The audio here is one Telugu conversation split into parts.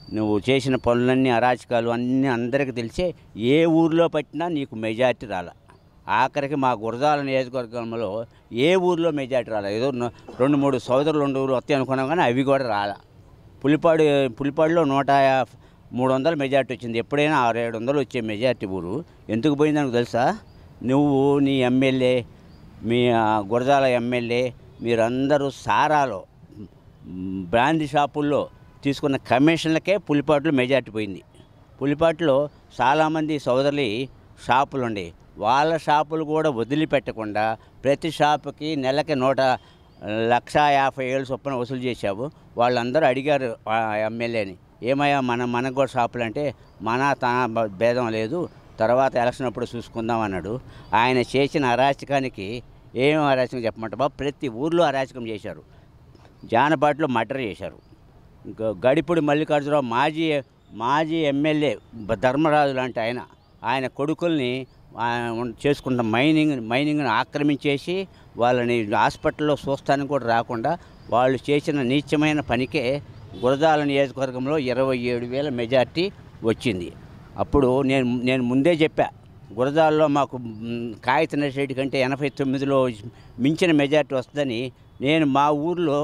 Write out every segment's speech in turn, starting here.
నువ్వు చేసిన పనులన్నీ అరాచకాలు అన్నీ అందరికీ తెలిసే ఏ ఊర్లో పట్టినా నీకు మెజార్టీ రాల ఆఖరికి మా గురజాల నియోజకవర్గంలో ఏ ఊర్లో మెజార్టీ రాలే ఏదో న- రెండు మూడు సోదరులు రెండు ఊరు వస్తాయి అనుకున్నాం కానీ అవి కూడా రాల పులిపాడు పులిపాడులో నూట యా- మూడు వందల మెజార్టీ వచ్చింది ఎప్పుడైనా ఆరు ఏడు వందలు వచ్చే మెజార్టీ ఊరు ఎందుకు పోయిందని తెలుసా నువ్వు నీ ఎమ్మెల్యే మీ ఆ, గురజాల ఎమ్మెల్యే మీరందరూ సారాలో మ్, బ్రాందీ షాపుల్లో తీసుకున్న కమిషన్లకే పులిపాటులో మెజార్టీ పోయింది పులిపాటులో చాలామంది సోదరులు షాపులు ఉండి వాళ్ళ షాపులు కూడా వదిలిపెట్టకుండా ప్రతి షాపుకి నెలకి నూట లక్ష యాభై ఏళ్ళు చొప్పున వసూలు చేశావు వాళ్ళందరూ అడిగారు ఆ ఎమ్మెల్యేని ఏమయ్యా మన మనకు కూడా షాపులు అంటే మన తన బ- భేదం లేదు తర్వాత ఎలక్షన్ అప్పుడు చూసుకుందాం అన్నాడు ఆయన చేసిన అరాచకానికి ఏం అరాచకం చెప్పమంటావా ప్రతి ఊర్లో అరాచకం చేశారు జానపాటిలో మర్డర్ చేశారు ఇంకా గడిపూడి మల్లికార్జునరావు మాజీ మాజీ ఎమ్మెల్యే బ- ధర్మరాజు లాంటి ఆయన ఆయన కొడుకుల్ని ఆ, ఉన్- చేసుకున్న మైనింగ్ మైనింగ్ను ఆక్రమించేసి వాళ్ళని హాస్పిటల్లో చూస్తానికి కూడా రాకుండా వాళ్ళు చేసిన నీచమైన పనికే గురజాల నియోజకవర్గంలో ఇరవై ఏడు వేల మెజార్టీ వచ్చింది అప్పుడు నేను నేను ముందే చెప్పా గురజాల్లో మాకు మ్, కాగిత నర్సిరెడ్డి కంటే ఎనభై తొమ్మిదిలో మించిన మెజార్టీ వస్తుందని నేను మా ఊర్లో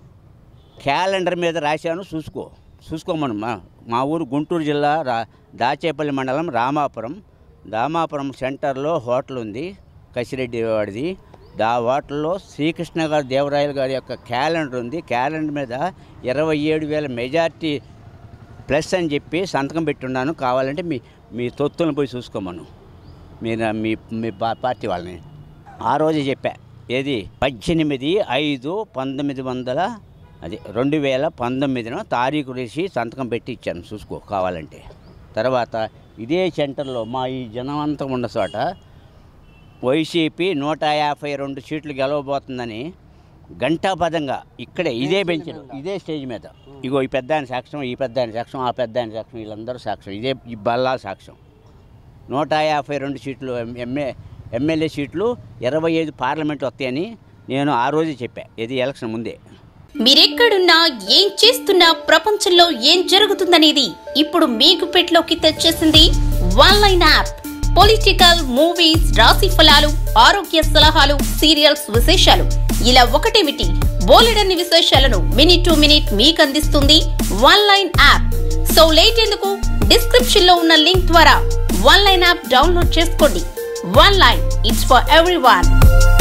క్యాలెండర్ మీద రాశాను చూసుకో చూసుకోమను మా మా ఊరు గుంటూరు జిల్లా రా దాచేపల్లి మండలం రామాపురం రామాపురం సెంటర్లో హోటల్ ఉంది కసిరెడ్డి వాడిది దా హోటల్లో శ్రీకృష్ణ గారి దేవరాయలు గారి యొక్క క్యాలెండర్ ఉంది క్యాలెండర్ మీద ఇరవై ఏడు వేల మెజార్టీ ప్లస్ అని చెప్పి సంతకం పెట్టున్నాను కావాలంటే మీ మీ తొత్తులను పోయి చూసుకోమను మీరు మీ మీ పా- పార్టీ వాళ్ళని ఆ రోజే చెప్పా ఏది పద్దెనిమిది ఐదు పంతొమ్మిది వందల అది రెండు వేల పంతొమ్మిదిన తారీఖు వేసి సంతకం పెట్టి ఇచ్చాను చూసుకో కావాలంటే తర్వాత ఇదే సెంటర్లో మా ఈ జనవంతం ఉన్న చోట వైసీపీ నూట యాభై రెండు సీట్లు గెలవబోతుందని గంటాపదంగా ఇక్కడే ఇదే బెంచ్లో ఇదే స్టేజ్ మీద ఇగో ఈ పెద్ద ఆయన సాక్ష్యం ఈ పెద్ద ఆయన సాక్ష్యం ఆ పెద్ద ఆయన సాక్ష్యం వీళ్ళందరూ సాక్ష్యం ఇదే ఈ బల్లా సాక్ష్యం నూట యాభై రెండు సీట్లు ఎం- ఎంఏ ఎమ్మెల్యే సీట్లు ఇరవై ఐదు పార్లమెంట్ వస్తాయని నేను ఆ రోజే చెప్పా ఇది ఎలక్షన్ ముందే మీరెక్కడున్నా ఏం చేస్తున్నా ప్రపంచంలో ఏం జరుగుతుందనేది ఇప్పుడు మీకు పెట్లోకి తెచ్చేసింది one line app political movies రాశి ఫలాలు ఆరోగ్య సలహాలు సీరియల్స్ విశేషాలు ఇలా ఒకటేమిటి బోలెడన్ని విశేషాలను మినిట్ టు మినిట్ మీకు అందిస్తుంది one line app so late ఎందుకు డిస్క్రిప్షన్ లో ఉన్న లింక్ ద్వారా వన్ లైన్ యాప్ డౌన్లోడ్ చేసుకోండి one line it's for every